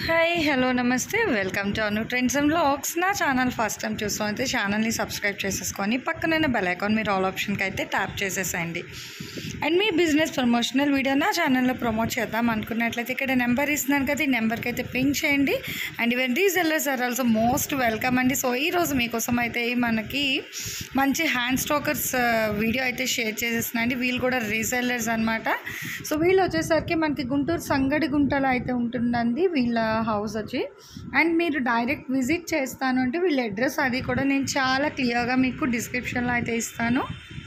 hi hello నమస్తే welcome to Anu trends and blogs నా channel first time చూస్తాం అయితే ఛానల్ని సబ్స్క్రైబ్ చేసేసుకొని పక్కన బెల్ ఐకాన్ మీరు ఆల్ ఆప్షన్కి అయితే ట్యాప్ చేసేసేయండి అండ్ మీ బిజినెస్ ప్రమోషనల్ వీడియో నా ఛానల్లో ప్రమోట్ చేద్దాం అనుకున్నట్లయితే ఇక్కడ నెంబర్ ఇస్తున్నాను కదా ఈ నెంబర్కి అయితే పింక్ చేయండి and even resellers are also most welcome అండి సో ఈ రోజు మీకోసం అయితే మనకి మంచి హ్యాండ్ స్టోకర్స్ వీడియో అయితే షేర్ చేసేస్తున్నాయండి వీళ్ళు కూడా రీసెల్లర్స్ అనమాట సో వీళ్ళు వచ్చేసరికి మనకి గుంటూరు సంగడి గుంటలో అయితే ఉంటుందండి వీళ్ళ హౌస్ వచ్చి అండ్ మీరు డైరెక్ట్ విజిట్ చేస్తాను అంటే వీళ్ళ అడ్రస్ అది కూడా నేను చాలా క్లియర్గా మీకు డిస్క్రిప్షన్లో అయితే ఇస్తాను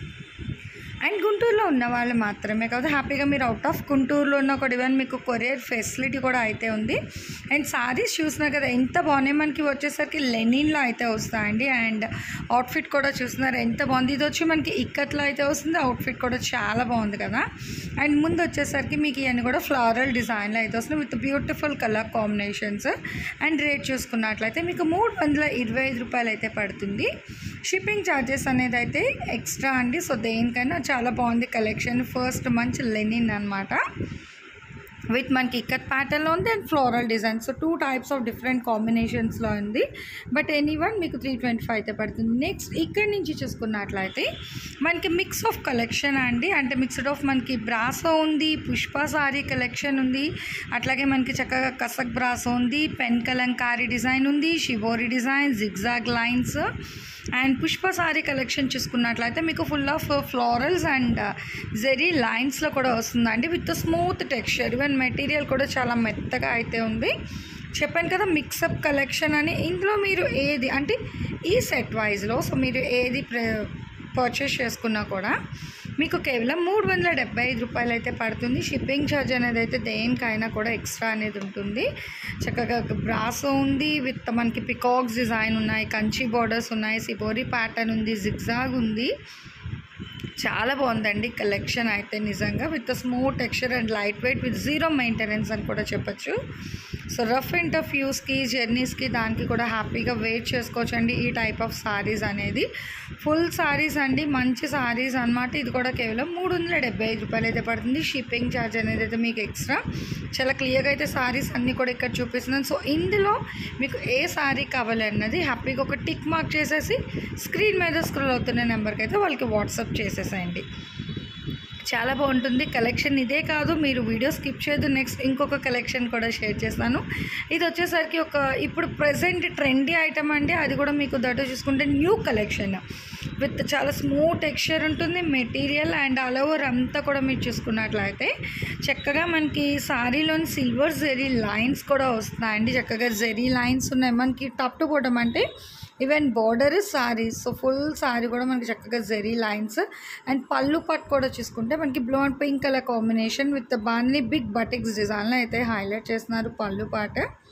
అండ్ గుంటూరులో ఉన్న వాళ్ళు మాత్రమే కాదు హ్యాపీగా మీరు అవుట్ ఆఫ్ గుంటూరులో ఉన్న కూడా ఈవెన్ మీకు కొరియర్ ఫెసిలిటీ కూడా అయితే ఉంది అండ్ సారీస్ చూస్తున్నారు కదా ఎంత బాగున్నాయి మనకి వచ్చేసరికి లెనిన్లో అయితే వస్తాయండి అండ్ అవుట్ఫిట్ కూడా చూస్తున్నారు ఎంత బాగుంది ఇది వచ్చి మనకి ఇక్కట్లో అయితే వస్తుంది అవుట్ఫిట్ కూడా చాలా బాగుంది కదా అండ్ ముందు వచ్చేసరికి మీకు ఇవన్నీ కూడా ఫ్లారల్ డిజైన్లో అయితే వస్తుంది with beautiful colour combinations and rate చూసుకున్నట్లయితే మీకు మూడు వందల ఇరవై ఐదు రూపాయలు అయితే పడుతుంది షిప్పింగ్ ఛార్జెస్ అనేది అయితే ఎక్స్ట్రా అండి సో దేనికైనా చాలా బాగుంది కలెక్షన్ ఫస్ట్ మంచి లెనిన్ అనమాట విత్ మనకి ఇక్కత్ ప్యాటర్న్లో ఉంది and floral design so two types of different కాంబినేషన్స్లో ఉంది బట్ ఎనీ వన్ మీకు త్రీ ట్వంటీ ఫైవ్ అయితే పడుతుంది నెక్స్ట్ ఇక్కడి నుంచి చూసుకున్నట్లయితే మనకి మిక్స్ ఆఫ్ కలెక్షన్ అండి అంటే మిక్స్డ్ ఆఫ్ మనకి బ్రాసో ఉంది పుష్ప సారీ కలెక్షన్ ఉంది అట్లాగే మనకి చక్కగా కసక్ బ్రాసో ఉంది పెన్ కలంకారీ డిజైన్ ఉంది shibori design zigzag lines and Pushpa sari collection చూసుకున్నట్లయితే మీకు full of florals and zari లైన్స్లో కూడా వస్తుందండి with smooth texture even material కూడా చాలా మెత్తగా అయితే ఉంది చెప్పాను కదా మిక్సప్ కలెక్షన్ అని ఇందులో మీరు ఏది అంటే ఈ సెట్ వైజ్లో సో మీరు ఏది పర్చేస్ చేసుకున్నా కూడా మీకు కేవలం మూడు వందల డెబ్బై ఐదు రూపాయలు అయితే పడుతుంది షిప్పింగ్ ఛార్జ్ అనేది అయితే దేనికైనా కూడా ఎక్స్ట్రా అనేది ఉంటుంది చక్కగా బ్రాసో ఉంది విత్ మనకి పికాక్స్ డిజైన్ ఉన్నాయి కంచి బార్డర్స్ ఉన్నాయి సిబోరి ప్యాటర్న్ ఉంది జిగ్జాగ్ ఉంది చాలా బాగుందండి కలెక్షన్ అయితే నిజంగా with smooth texture and light weight with zero maintenance అని కూడా చెప్పొచ్చు సో రఫ్ అండ్ టఫ్ యూస్కి జర్నీస్కి దానికి కూడా హ్యాపీగా వెయిట్ చేసుకోవచ్చు అండి ఈ టైప్ ఆఫ్ సారీస్ అనేది ఫుల్ సారీస్ అండి మంచి సారీస్ అనమాట ఇది కూడా కేవలం మూడు వందల డెబ్బై ఐదు రూపాయలు అయితే పడుతుంది షిప్పింగ్ ఛార్జ్ అనేది అయితే మీకు ఎక్స్ట్రా చాలా క్లియర్గా అయితే సారీస్ అన్నీ కూడా ఇక్కడ చూపిస్తున్నాను సో ఇందులో మీకు ఏ సారీ కావాలన్నది హ్యాపీగా ఒక టిక్ మార్క్ చేసేసి స్క్రీన్ మీద స్క్రోల్ అవుతున్న నెంబర్కి అయితే వాళ్ళకి వాట్సాప్ చేసేసేయండి చాలా బాగుంటుంది కలెక్షన్ ఇదే కాదు మీరు వీడియో స్కిప్ చేయదు నెక్స్ట్ ఇంకొక కలెక్షన్ కూడా షేర్ చేస్తాను ఇది వచ్చేసరికి ఒక ఇప్పుడు ప్రజెంట్ ట్రెండీ ఐటమ్ అండి అది కూడా మీకు దట్ చూసుకుంటే న్యూ కలెక్షన్ విత్ చాలా స్మూత్ టెక్స్చర్ ఉంటుంది మెటీరియల్ అండ్ ఆల్ ఓవర్ అంతా కూడా మీరు చూసుకున్నట్లయితే చక్కగా మనకి సారీలోని సిల్వర్ జెరీ లైన్స్ కూడా వస్తున్నాయండి చక్కగా జెరీ లైన్స్ ఉన్నాయి మనకి టప్ టు బాటమ్ అంటే even border saris so full sari కూడా మనకి చక్కగా జెరీ లైన్స్ అండ్ పళ్ళు పట్ కూడా చూసుకుంటే మనకి blue and pink colour combination with బాన్ని బిగ్ బటిక్స్ డిజైన్లో అయితే హైలైట్ చేస్తున్నారు పళ్ళు పాట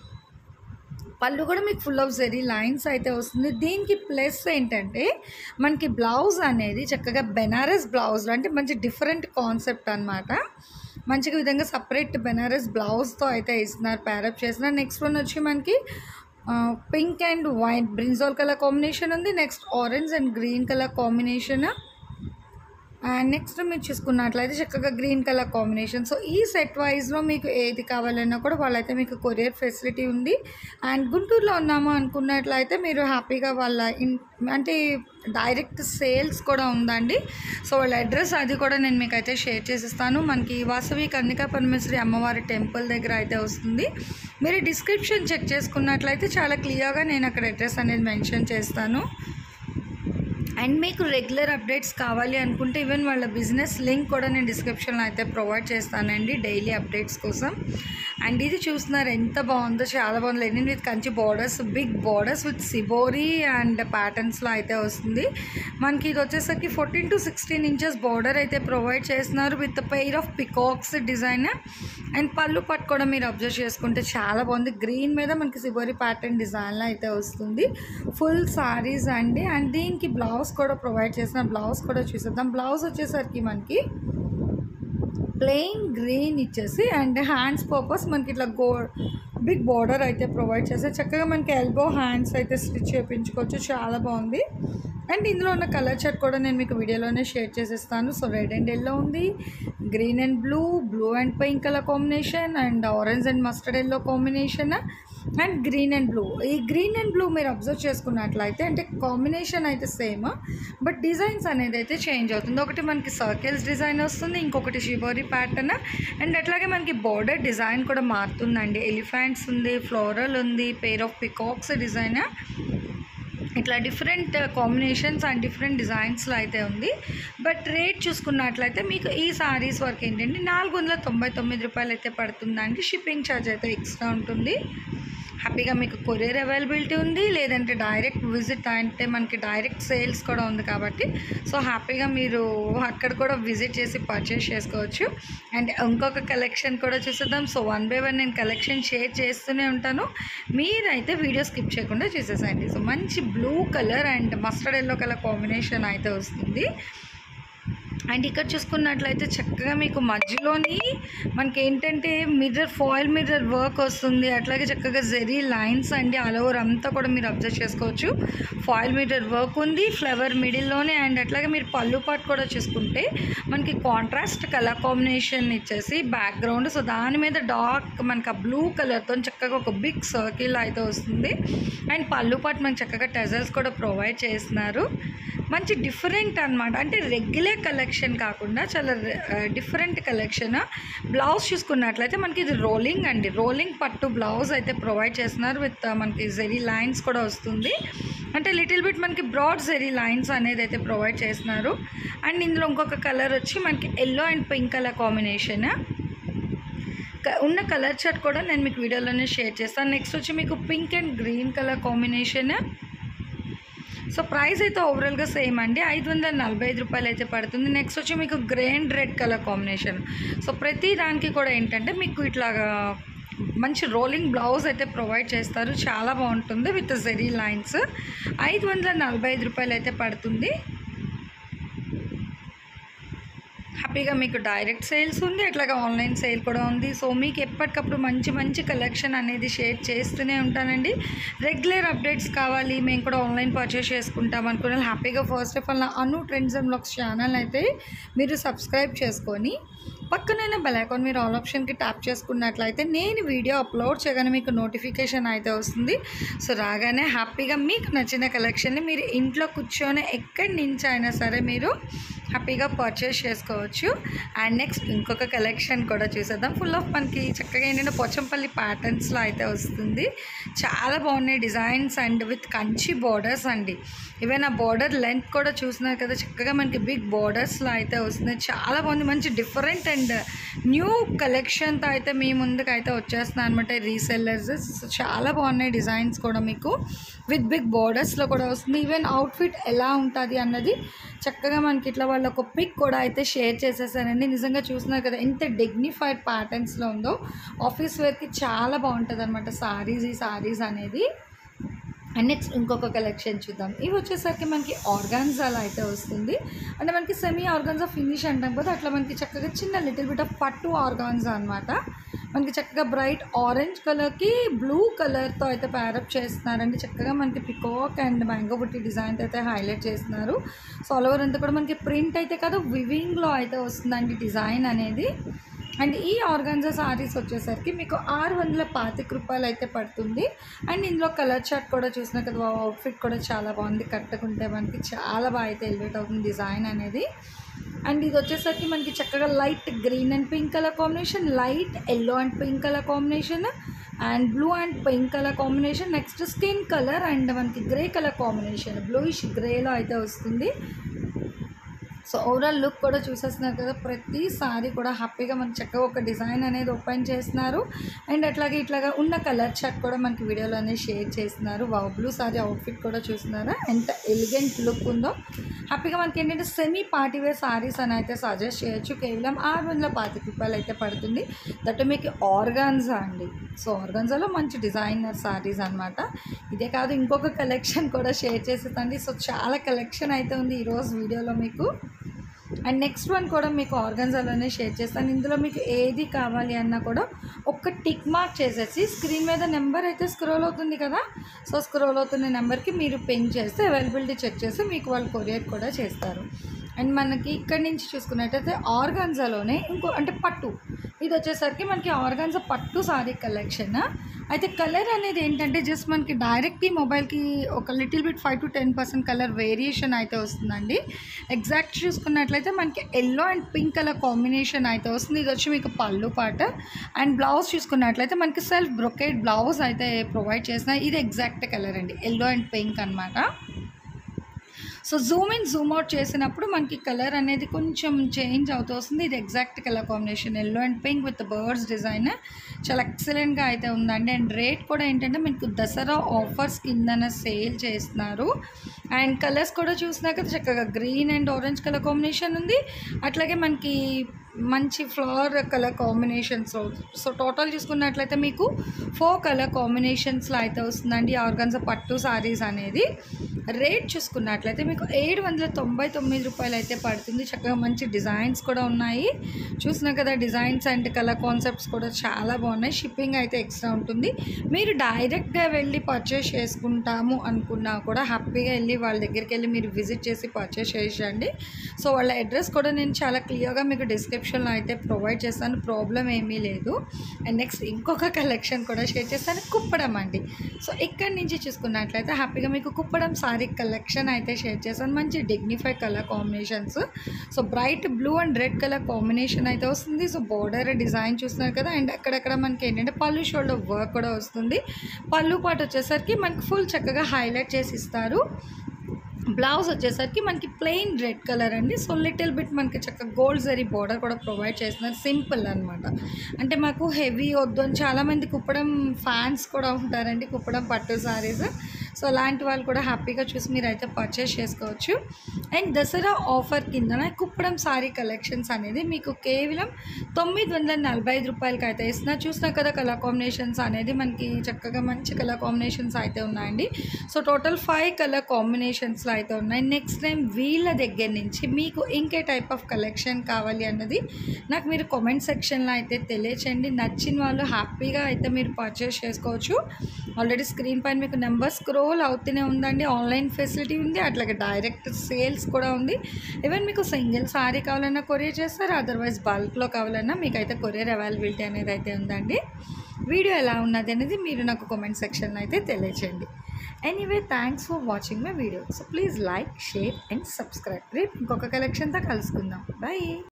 పళ్ళు కూడా మీకు ఫుల్ ఆఫ్ జెరీ లైన్స్ అయితే వస్తుంది దీనికి ప్లస్ ఏంటంటే మనకి బ్లౌజ్ అనేది చక్కగా బెనారస్ బ్లౌజ్ అంటే మంచి డిఫరెంట్ కాన్సెప్ట్ అనమాట మంచిగా విధంగా సపరేట్ బెనారస్ బ్లౌజ్తో అయితే ఇస్తున్నారు ప్యారప్ చేస్తున్నారు నెక్స్ట్ వన్ వచ్చి మనకి pink and white brinjal colour combination ఉంది next orange and green colour combination and next మీరు చూసుకున్నట్లయితే చక్కగా గ్రీన్ కలర్ కాంబినేషన్ సో ఈ సెట్ వైజ్లో మీకు ఏది కావాలన్నా కూడా వాళ్ళైతే మీకు కొరియర్ ఫెసిలిటీ ఉంది అండ్ గుంటూరులో ఉన్నాము అనుకున్నట్లయితే మీరు హ్యాపీగా వాళ్ళ ఇన్ అంటే డైరెక్ట్ సేల్స్ కూడా ఉందండి సో వాళ్ళ అడ్రస్ అది కూడా నేను మీకు అయితే షేర్ చేసిస్తాను మనకి వాసవి కన్నికా పరమేశ్వరి అమ్మవారి టెంపుల్ దగ్గర అయితే వస్తుంది మీరు డిస్క్రిప్షన్ చెక్ చేసుకున్నట్లయితే చాలా క్లియర్గా నేను అక్కడ అడ్రస్ అనేది మెన్షన్ చేస్తాను అండ్ మీకు రెగ్యులర్ అప్డేట్స్ కావాలి అనుకుంటే ఈవెన్ వాళ్ళ బిజినెస్ లింక్ కూడా నేను డిస్క్రిప్షన్లో అయితే ప్రొవైడ్ చేస్తానండి డైలీ అప్డేట్స్ కోసం అండ్ ఇది చూస్తున్నారు ఎంత బాగుందో చాలా బాగుంది linen with Kanchi borders big borders with shibori and ప్యాటర్న్స్లో అయితే వస్తుంది మనకి ఇది వచ్చేసరికి fourteen to sixteen inches border అయితే ప్రొవైడ్ చేస్తున్నారు with pair of peacocks design and పళ్ళు పట్టు కూడా మీరు అబ్జర్వ్ చేసుకుంటే చాలా బాగుంది గ్రీన్ మీద మనకి సిబోరీ ప్యాటర్న్ డిజైన్లో అయితే వస్తుంది ఫుల్ సారీస్ అండి అండ్ దీనికి బ్లౌజ్ కూడా ప్రొవైడ్ చేసిన బ్లౌజ్ కూడా చూసేద్దాం బ్లౌజ్ వచ్చేసరికి మనకి ప్లెయిన్ గ్రీన్ ఇచ్చేసి అండ్ హ్యాండ్స్ పర్పస్ మనకి ఇట్లా గో బిగ్ బార్డర్ అయితే ప్రొవైడ్ చేస్తే చక్కగా మనకి ఎల్బో హ్యాండ్స్ అయితే స్టిచ్ చేయించుకోవచ్చు చాలా బాగుంది అండ్ ఇందులో ఉన్న కలర్ చార్ట్ కూడా నేను మీకు వీడియోలోనే షేర్ చేసేస్తాను సో రెడ్ అండ్ ఎల్లో ఉంది green and blue blue and pink colour combination and orange and mustard yellow combination and green and blue ఈ గ్రీన్ అండ్ బ్లూ మీరు అబ్జర్వ్ చేసుకున్నట్లయితే అంటే కాంబినేషన్ అయితే సేమ్ బట్ డిజైన్స్ అనేది అయితే change అవుతుంది ఒకటి మనకి సర్కిల్స్ డిజైన్ వస్తుంది ఇంకొకటి షిబోరి ప్యాటర్న్ అండ్ అట్లాగే మనకి బోర్డర్ డిజైన్ కూడా మారుతుందండి ఎలిఫెంట్స్ ఉంది ఫ్లోరల్ ఉంది పేర్ ఆఫ్ పికాక్స్ డిజైన్ ఇట్లా డిఫరెంట్ కాంబినేషన్స్ అండ్ డిఫరెంట్ డిజైన్స్లో అయితే ఉంది బట్ రేట్ చూసుకున్నట్లయితే మీకు ఈ సారీస్ వరకు ఏంటంటే నాలుగు వందల తొంభై తొమ్మిది రూపాయలు అయితే పడుతుందండి షిప్పింగ్ ఛార్జ్ అయితే ఎక్స్ట్రా ఉంటుంది హ్యాపీగా మీకు కొరియర్ అవైలబిలిటీ ఉంది లేదంటే డైరెక్ట్ విజిట్ అంటే మనకి డైరెక్ట్ సేల్స్ కూడా ఉంది కాబట్టి సో హ్యాపీగా మీరు అక్కడ కూడా విజిట్ చేసి పర్చేస్ చేసుకోవచ్చు అండ్ ఇంకొక కలెక్షన్ కూడా చూసేద్దాం సో వన్ బై వన్ నేను కలెక్షన్ షేర్ చేస్తూనే ఉంటాను మీరైతే వీడియో స్కిప్ చేయకుండా చూసేసండి సో మంచి blue colour and mustard yellow colour combination అయితే వస్తుంది అండ్ ఇక్కడ చూసుకున్నట్లయితే చక్కగా మీకు మధ్యలోని మనకి ఏంటంటే మిర్రర్ ఫాయిల్ మిర్రర్ వర్క్ వస్తుంది అట్లాగే చక్కగా జెరీ లైన్స్ అండి ఆల్ ఓవర్ అంతా కూడా మీరు అబ్జర్వ్ చేసుకోవచ్చు ఫాయిల్ మిర్రర్ వర్క్ ఉంది ఫ్లవర్ మిడిల్లోనే అండ్ అట్లాగే మీరు పళ్ళు పాటు కూడా చూసుకుంటే మనకి కాంట్రాస్ట్ కలర్ కాంబినేషన్ ఇచ్చేసి బ్యాక్గ్రౌండ్ సో దాని మీద డార్క్ మనకి ఆ బ్లూ కలర్తో చక్కగా ఒక బిగ్ సర్కిల్ అయితే వస్తుంది అండ్ పళ్ళు పాటు మనకి చక్కగా టెజల్స్ కూడా ప్రొవైడ్ చేస్తున్నారు మంచి డిఫరెంట్ అనమాట అంటే రెగ్యులర్ కలెక్షన్ కాకుండా చాలా డిఫరెంట్ కలెక్షన్ బ్లౌజ్ చూసుకున్నట్లయితే మనకి ఇది రోలింగ్ అండి రోలింగ్ పట్టు బ్లౌజ్ అయితే ప్రొవైడ్ చేస్తున్నారు విత్ మనకి జెరీ లైన్స్ కూడా వస్తుంది అంటే లిటిల్ బిట్ మనకి బ్రాడ్ జెరీ లైన్స్ అనేది అయితే ప్రొవైడ్ చేస్తున్నారు అండ్ ఇందులో ఇంకొక కలర్ వచ్చి మనకి yellow and pink colour combination క- ఉన్న కలర్ చార్ట్ కూడా నేను మీకు వీడియోలోనే షేర్ చేస్తాను నెక్స్ట్ వచ్చి మీకు pink and green colour combination so price అయితే ఓవరాల్గా సేమ్ అండి ఐదు వందల నలభై ఐదు రూపాయలు అయితే పడుతుంది నెక్స్ట్ వచ్చి మీకు grey and red colour combination so ప్రతి దానికి కూడా ఏంటంటే మీకు ఇట్లాగా మంచి రోలింగ్ బ్లౌజ్ అయితే ప్రొవైడ్ చేస్తారు చాలా బాగుంటుంది విత్ జెరీ లైన్స్ ఐదు వందల నలభై ఐదు రూపాయలు అయితే పడుతుంది హ్యాపీగా మీకు డైరెక్ట్ సేల్స్ ఉంది అట్లాగే ఆన్లైన్ సేల్ కూడా ఉంది సో మీకు ఎప్పటికప్పుడు మంచి మంచి కలెక్షన్ అనేది షేర్ చేస్తూనే ఉంటానండి రెగ్యులర్ అప్డేట్స్ కావాలి మేము కూడా ఆన్లైన్ పర్చేస్ చేసుకుంటాం అనుకున్న హ్యాపీగా ఫస్ట్ ఆఫ్ ఆల్ నా Anu trends and blogs channel అయితే మీరు సబ్స్క్రైబ్ చేసుకొని పక్కనైన బెల్ ఐకాన్ మీరు ఆల్ ఆప్షన్కి ట్యాప్ చేసుకున్నట్లయితే నేను వీడియో అప్లోడ్ చేయగానే మీకు నోటిఫికేషన్ అయితే వస్తుంది సో రాగానే హ్యాపీగా మీకు నచ్చిన కలెక్షన్ని మీరు ఇంట్లో కూర్చొని ఎక్కడి నుంచి అయినా సరే మీరు హ్యాపీగా పర్చేస్ చేసుకోవచ్చు అండ్ నెక్స్ట్ ఇంకొక కలెక్షన్ కూడా చూసేద్దాం ఫుల్ ఆఫ్ మనకి చక్కగా ఏంటంటే పోచంపల్లి ప్యాటర్న్స్లో అయితే వస్తుంది చాలా బాగున్నాయి designs and with Kanchi borders అండి ఈవెన్ ఆ బార్డర్ లెంత్ కూడా చూస్తున్నారు కదా చక్కగా మనకి బిగ్ బార్డర్స్లో అయితే వస్తుంది చాలా బాగుంది మంచి డిఫరెంట్ అండ్ న్యూ కలెక్షన్తో అయితే మీ ముందుకు అయితే వచ్చేస్తున్నాయి అనమాట రీసెల్లర్స్ చాలా బాగున్నాయి డిజైన్స్ కూడా మీకు విత్ బిగ్ బార్డర్స్లో కూడా వస్తుంది ఈవెన్ అవుట్ఫిట్ ఎలా ఉంటుంది అన్నది చక్కగా మనకి ఇట్లా వాళ్ళు ఒక పిక్ కూడా అయితే షేర్ చేసేసారండి నిజంగా చూస్తున్నారు కదా ఎంత డిగ్నిఫైడ్ ప్యాటర్న్స్లో ఉందో ఆఫీస్ వేర్కి చాలా బాగుంటుంది అనమాట సారీస్ ఈ సారీస్ అనేది అండ్ నెక్స్ట్ ఇంకొక కలెక్షన్ చూద్దాం ఇవి వచ్చేసరికి మనకి ఆర్గాన్జాలో అయితే వస్తుంది అంటే మనకి సెమీ ఆర్గాన్జా ఫినిష్ అంటాం కదా అట్లా మనకి చక్కగా చిన్న లిటిల్ బిట్ ఆఫ్ పట్టు ఆర్గాన్జా అనమాట మనకి చక్కగా బ్రైట్ ఆరెంజ్ కలర్కి బ్లూ కలర్తో అయితే ప్యారప్ చేస్తున్నారండి చక్కగా మనకి పికాక్ అండ్ మ్యాంగో బుట్టి డిజైన్ అయితే హైలైట్ చేస్తున్నారు సో ఆల్ ఓవర్ అంతా కూడా మనకి ప్రింట్ అయితే కాదు వివింగ్లో అయితే వస్తుందండి డిజైన్ అనేది అండ్ ఈ ఆర్గాన్జా సారీస్ వచ్చేసరికి మీకు ఆరు వందల పాతిక రూపాయలు అయితే పడుతుంది అండ్ ఇందులో కలర్ చార్ట్ కూడా చూసినా కదా అవుట్ఫిట్ కూడా చాలా బాగుంది కట్టుకుంటే మనకి చాలా బాగా అయితే ఎలివేట్ అవుతుంది డిజైన్ అనేది అండ్ ఇది వచ్చేసరికి మనకి చక్కగా light green and pink colour combination light yellow and pink colour combination and blue and pink colour combination next skin colour and మనకి గ్రే కలర్ కాంబినేషన్ బ్లూయిష్ గ్రేలో అయితే వస్తుంది సో ఓవరాల్ లుక్ కూడా చూసేస్తున్నారు కదా ప్రతి సారీ కూడా హ్యాపీగా మనకి చక్కగా ఒక డిజైన్ అనేది ఓపెన్ చేస్తున్నారు అండ్ అట్లాగే ఇట్లాగా ఉన్న కలర్ చార్ట్ కూడా మనకి వీడియోలో అనేది షేర్ చేస్తున్నారు వావ్ బ్లూ సారీ అవుట్ఫిట్ కూడా చూస్తున్నారా ఎంత ఎలిగెంట్ లుక్ ఉందో హ్యాపీగా మనకి ఏంటంటే సెమీ పార్టీ వేర్ సారీస్ అని అయితే సజెస్ట్ చేయొచ్చు కేవలం ఆరు వందల పాతిక రూపాయలు అయితే పడుతుంది దట్ మీకు ఆర్గాన్జా అండి సో ఆర్గాన్జాలో మంచి డిజైనర్ సారీస్ అనమాట ఇదే కాదు ఇంకొక కలెక్షన్ కూడా షేర్ చేసేదండి సో చాలా కలెక్షన్ అయితే ఉంది ఈరోజు వీడియోలో మీకు అండ్ నెక్స్ట్ వన్ కూడా మీకు ఆర్గన్జాలోనే షేర్ చేస్తాను ఇందులో మీకు ఏది కావాలి అన్నా కూడా ఒక్క టిక్ మార్క్ చేసేసి స్క్రీన్ మీద నెంబర్ అయితే స్క్రోల్ అవుతుంది కదా సో స్క్రోల్ అవుతున్న నెంబర్కి మీరు పెన్ చేస్తే అవైలబిలిటీ చెక్ చేసి మీకు వాళ్ళు కొరియర్ కూడా చేస్తారు అండ్ మనకి ఇక్కడి నుంచి చూసుకున్నట్టయితే ఆర్గాన్జాలోనే ఇంకో అంటే పట్టు ఇది వచ్చేసరికి మనకి ఆర్గాన్జా పట్టు సారీ కలెక్షన్ అయితే కలర్ అనేది ఏంటంటే జస్ట్ మనకి డైరెక్ట్ ఈ మొబైల్కి ఒక little bit five to ten percent colour variation అయితే వస్తుందండి ఎగ్జాక్ట్ చూసుకున్నట్లయితే మనకి yellow and pink colour combination అయితే వస్తుంది ఇది వచ్చి మీకు పళ్ళు పాట అండ్ బ్లౌజ్ చూసుకున్నట్లయితే మనకి సెల్ఫ్ బ్రొకేట్ బ్లౌజ్ అయితే ప్రొవైడ్ చేసిన ఇది ఎగ్జాక్ట్ కలర్ అండి ఎల్లో అండ్ పింక్ అనమాట so zoom in zoom out చేసినప్పుడు మనకి కలర్ అనేది కొంచెం చేంజ్ అవుతూ వస్తుంది ఇది exact colour combination yellow and pink with birds design చాలా ఎక్సలెంట్గా అయితే ఉందండి అండ్ రేట్ కూడా ఏంటంటే మీకు దసరా ఆఫర్స్ కిందన సేల్ చేస్తున్నారు అండ్ కలర్స్ కూడా చూసినాక చక్కగా green and orange colour combination ఉంది అట్లాగే మనకి మంచి flower colour combinations so total చూసుకున్నట్లయితే మీకు ఫోర్ కలర్ కాంబినేషన్స్లో అయితే వస్తుందండి ఆర్గన్జా పట్టు సారీస్ అనేది రేట్ చూసుకున్నట్లయితే మీకు ఏడు వందల తొంభై తొమ్మిది రూపాయలు అయితే పడుతుంది చక్కగా మంచి డిజైన్స్ కూడా ఉన్నాయి చూసినా కదా డిజైన్స్ అండ్ కలర్ కాన్సెప్ట్స్ కూడా చాలా బాగున్నాయి షిప్పింగ్ అయితే ఎక్స్ట్రా ఉంటుంది మీరు డైరెక్ట్గా వెళ్ళి పర్చేస్ చేసుకుంటాము అనుకున్నా కూడా హ్యాపీగా వెళ్ళి వాళ్ళ దగ్గరికి వెళ్ళి మీరు విజిట్ చేసి పర్చేస్ చేసేయండి సో వాళ్ళ అడ్రస్ కూడా నేను చాలా క్లియర్గా మీకు డిస్క్రిప్షన్లో అయితే ప్రొవైడ్ చేస్తాను ప్రాబ్లం ఏమీ లేదు అండ్ నెక్స్ట్ ఇంకొక కలెక్షన్ కూడా షేర్ చేస్తాను కుప్పడం అండి సో ఇక్కడి నుంచి చూసుకున్నట్లయితే హ్యాపీగా మీకు కుప్పడం సారీ కలెక్షన్ అయితే షేర్ చేస్తాను మంచి dignify colour combinations so bright blue and red colour combination అయితే వస్తుంది సో బార్డర్ డిజైన్ చూస్తున్నారు కదా అండ్ అక్కడక్కడ మనకి ఏంటంటే పళ్ళు షోల్డర్ వర్క్ కూడా వస్తుంది పళ్ళు పాటు వచ్చేసరికి మనకి ఫుల్ చక్కగా హైలైట్ చేసి ఇస్తారు బ్లౌజ్ వచ్చేసరికి మనకి ప్లెయిన్ రెడ్ కలర్ అండి సో లిటిల్ బిట్ మనకి చక్కగా గోల్డ్ జరీ బార్డర్ కూడా ప్రొవైడ్ చేస్తున్నారు సింపుల్ అనమాట అంటే మాకు హెవీ వద్దు అని చాలామంది కుప్పడం ఫ్యాన్స్ కూడా ఉంటారండి కుప్పడం పట్టు సారీస్ సో అలాంటి వాళ్ళు కూడా హ్యాపీగా చూసి మీరు అయితే పర్చేస్ చేసుకోవచ్చు అండ్ దసరా ఆఫర్ కిందన కుప్పడం సారీ కలెక్షన్స్ అనేది మీకు కేవలం తొమ్మిది వందల నలభై ఐదు రూపాయలకి అయితే ఇస్తున్నా చూసినా కదా కలర్ కాంబినేషన్స్ అనేది మనకి చక్కగా మంచి కలర్ కాంబినేషన్స్ అయితే ఉన్నాయండి సో టోటల్ ఫైవ్ కలర్ కాంబినేషన్స్లో అయితే ఉన్నాయి నెక్స్ట్ టైం వీళ్ళ దగ్గర నుంచి మీకు ఇంకే టైప్ ఆఫ్ కలెక్షన్ కావాలి అన్నది నాకు మీరు కామెంట్ సెక్షన్లో అయితే తెలియచేయండి నచ్చిన వాళ్ళు హ్యాపీగా అయితే మీరు పర్చేస్ చేసుకోవచ్చు ఆల్రెడీ స్క్రీన్ పైన మీకు నెంబర్ స్క్రోల్ అవుతూనే ఉందండి ఆన్లైన్ ఫెసిలిటీ ఉంది అట్లాగే డైరెక్ట్ సేల్స్ కూడా ఉంది ఈవెన్ మీకు సింగిల్ సారీ కావాలన్నా కొరియర్ చేస్తారు అదర్వైజ్ బల్క్లో కావాలన్నా మీకు అయితే కొరియర్ అవైలబిలిటీ అనేది అయితే ఉందండి వీడియో ఎలా ఉన్నది అనేది మీరు నాకు కామెంట్ సెక్షన్లో అయితే తెలియచేయండి anyway thanks for watching my video so please like share and subscribe రేపు ఇంకొక కలెక్షన్తో కలుసుకుందాం బాయ్